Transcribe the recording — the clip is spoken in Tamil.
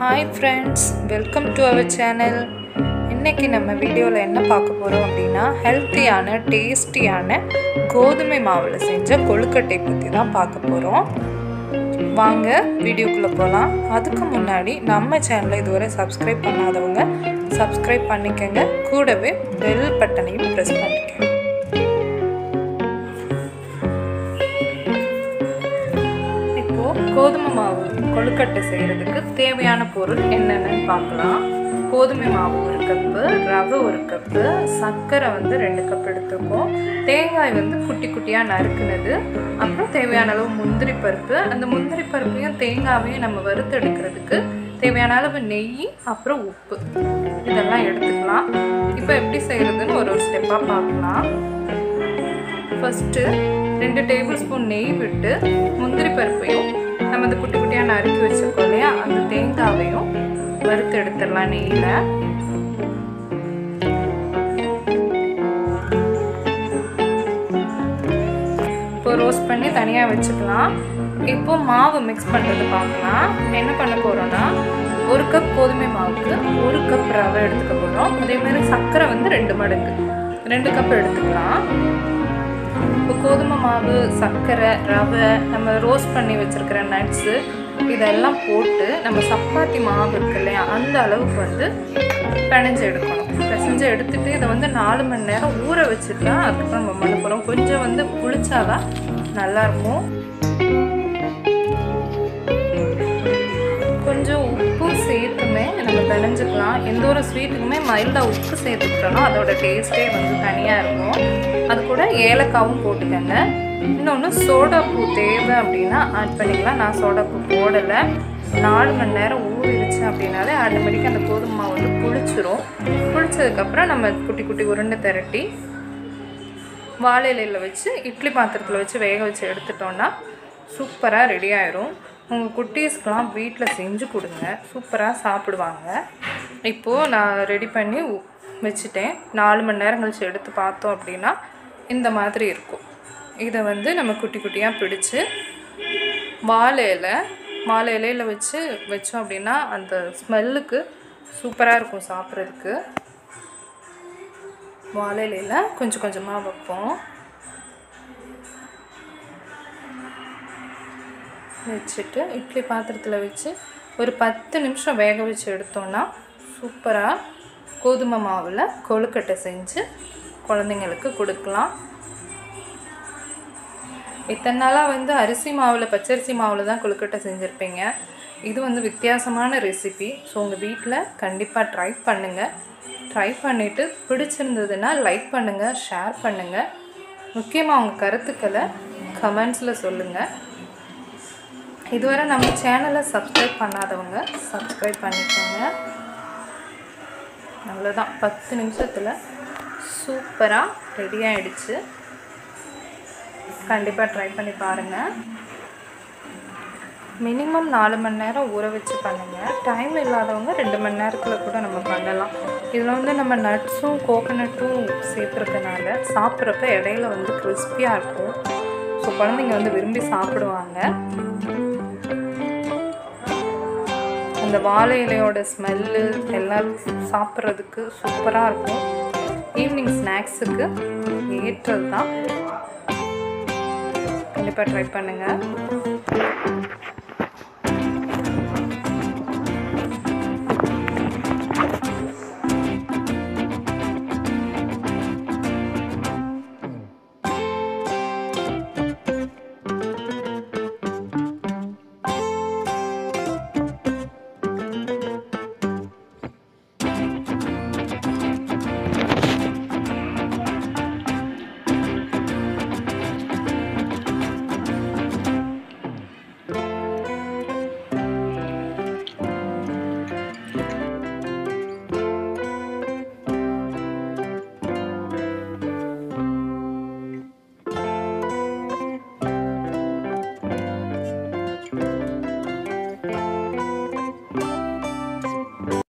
hi friends welcome to our channel இன்றைக்கி நம்ம வீடியோவில் என்ன பார்க்க போகிறோம் அப்படின்னா ஹெல்த்தியான டேஸ்டியான கோதுமை மாவில் செஞ்ச கொழுக்கட்டை பற்றி தான் பார்க்க போகிறோம் வாங்க வீடியோக்குள்ளே போகலாம் அதுக்கு முன்னாடி நம்ம சேனலை இதுவரை சப்ஸ்கிரைப் பண்ணாதவங்க சப்ஸ்கிரைப் பண்ணிக்கங்க கூடவே பெல் பட்டனையும் ப்ரெஸ் பண்ணிக்கங்க இப்போது கோதுமை மாவு கொழுக்கட்டை செய்கிறதுக்கு தேவையான பொருள் என்னென்னு பார்க்கலாம் கோதுமை மாவு ஒரு கப்பு ரவை ஒரு கப்பு சர்க்கரை வந்து ரெண்டு கப் எடுத்துருக்கோம் தேங்காய் வந்து குட்டி குட்டியாக நறுக்குனது அப்புறம் தேவையான அளவு முந்திரி பருப்பு அந்த முந்திரி பருப்பையும் தேங்காவையும் நம்ம வறுத்து எடுக்கிறதுக்கு தேவையான அளவு நெய் அப்புறம் உப்பு இதெல்லாம் எடுத்துக்கலாம் இப்போ எப்படி செய்கிறதுன்னு ஒரு ஒரு ஸ்டெப்பாக பார்க்கலாம் ஃபஸ்ட்டு ரெண்டு டேபிள் ஸ்பூன் நெய் விட்டு முந்திரி பருப்பையும் நம்ம அந்த குட்டி குட்டியாக நறுக்கி வச்சுருக்கோம் இல்லையா அந்த தேங்காவையும் வறுத்து எடுத்துடலாம் நெய்யில் இப்போ ரோஸ்ட் பண்ணி தனியாக வச்சுக்கலாம் இப்போ மாவு மிக்ஸ் பண்ணுறது பார்க்கலாம் என்ன பண்ண போகிறோன்னா ஒரு கப் கோதுமை மாவுக்கு ஒரு கப் ரவை எடுத்துக்க போகிறோம் அதேமாதிரி சர்க்கரை வந்து ரெண்டு மடங்கு ரெண்டு கப் எடுத்துக்கலாம் இப்போ கோதுமை மாவு சர்க்கரை ரவை நம்ம ரோஸ்ட் பண்ணி வச்சுருக்கிற நட்ஸு இதெல்லாம் போட்டு நம்ம சப்பாத்தி மாவு இருக்கு இல்லையா அந்த அளவுக்கு வந்து பிணைஞ்சு எடுக்கணும் பிசைஞ்சு எடுத்துட்டு இதை வந்து நாலு மணி நேரம் ஊற வச்சுட்டு தான் அதுக்கப்புறம் நம்ம பண்ண போகிறோம் கொஞ்சம் வந்து புளிச்சாதான் நல்லாயிருக்கும் கொஞ்சம் உப்பும் சேர்த்துமே நம்ம பிணைஞ்சிக்கலாம் எந்த ஒரு ஸ்வீட்டுக்குமே மைல்டாக உப்பு சேர்த்துக்கிட்டோம்னா அதோட டேஸ்ட்டே வந்து தனியாக இருக்கும் அது கூட ஏலக்காவும் போட்டுக்கோங்க இன்னொன்று சோடாப்பூ தேவை அப்படின்னா ஆட் பண்ணிக்கலாம் நான் சோடாப்பூ போடலை நாலு மணி நேரம் ஊறிடுச்சு அப்படின்னாலே ஆட்டோமேட்டிக்காக அந்த கோதுமை மாவு வந்து புளிச்சிரும் புளிச்சதுக்கப்புறம் நம்ம குட்டி குட்டி உருண்டை திரட்டி வாழை இலையில் வச்சு இட்லி பாத்திரத்தில் வச்சு வேக வச்சு எடுத்துட்டோன்னா சூப்பராக ரெடி ஆயிரும் உங்கள் குட்டீஸ்க்கெலாம் வீட்டில் செஞ்சு கொடுங்க சூப்பராக சாப்பிடுவாங்க இப்போது நான் ரெடி பண்ணி உ- வச்சுட்டேன் நாலு மணி நேரம் கழிச்சு எடுத்து பார்த்தோம் அப்படின்னா இந்த மாதிரி இருக்கும் இதை வந்து நம்ம குட்டி குட்டியாக பிடிச்சு வாழை இலை வாழை இலையில் வச்சு வச்சோம் அப்படின்னா அந்த ஸ்மெல்லுக்கு சூப்பராக இருக்கும் சாப்பிட்றதுக்கு வாழை இலையில் கொஞ்சம் கொஞ்சமாக வைப்போம் வச்சுட்டு இட்லி பாத்திரத்தில் வச்சு ஒரு பத்து நிமிஷம் வேக வச்சு எடுத்தோன்னா சூப்பராக கோதுமை மாவில் கொழுக்கட்டை செஞ்சு குழந்தைங்களுக்கு கொடுக்கலாம் இத்தனை நாளாக வந்து அரிசி மாவில் பச்சரிசி மாவில் தான் கொழுக்கட்டை செஞ்சுருப்பீங்க இது வந்து வித்தியாசமான ரெசிபி ஸோ உங்கள் வீட்டில் கண்டிப்பாக ட்ரை பண்ணுங்கள் ட்ரை பண்ணிவிட்டு பிடிச்சிருந்ததுன்னா லைக் பண்ணுங்கள் ஷேர் பண்ணுங்கள் முக்கியமாக உங்கள் கருத்துக்களை கமெண்ட்ஸில் சொல்லுங்கள் இதுவரை நம்ம சேனலை சப்ஸ்கிரைப் பண்ணாதவங்க சப்ஸ்கிரைப் பண்ணிக்கோங்க அவ்வளோதான் பத்து நிமிஷத்தில் சூப்பராக ரெடி ஆயிடுச்சு கண்டிப்பாக ட்ரை பண்ணி பாருங்கள் மினிமம் நாலு மணி நேரம் ஊற வச்சு பண்ணுங்கள் டைம் இல்லாதவங்க ரெண்டு மணி நேரத்தில் கூட நம்ம பண்ணலாம் இதில் வந்து நம்ம நட்ஸும் கோகோனட்டும் சேர்த்துருக்கனால சாப்பிட்றப்ப இடையில வந்து கிறிஸ்பியாக இருக்கும் ஸோ குழந்தைங்க வந்து விரும்பி சாப்பிடுவாங்க அந்த வாழை இலையோட ஸ்மெல்லு எல்லாம் சாப்பிட்றதுக்கு சூப்பராக இருக்கும் ஈவினிங் ஸ்நாக்ஸுக்கு ஏற்றது தான் கண்டிப்பாக ட்ரை பண்ணுங்கள்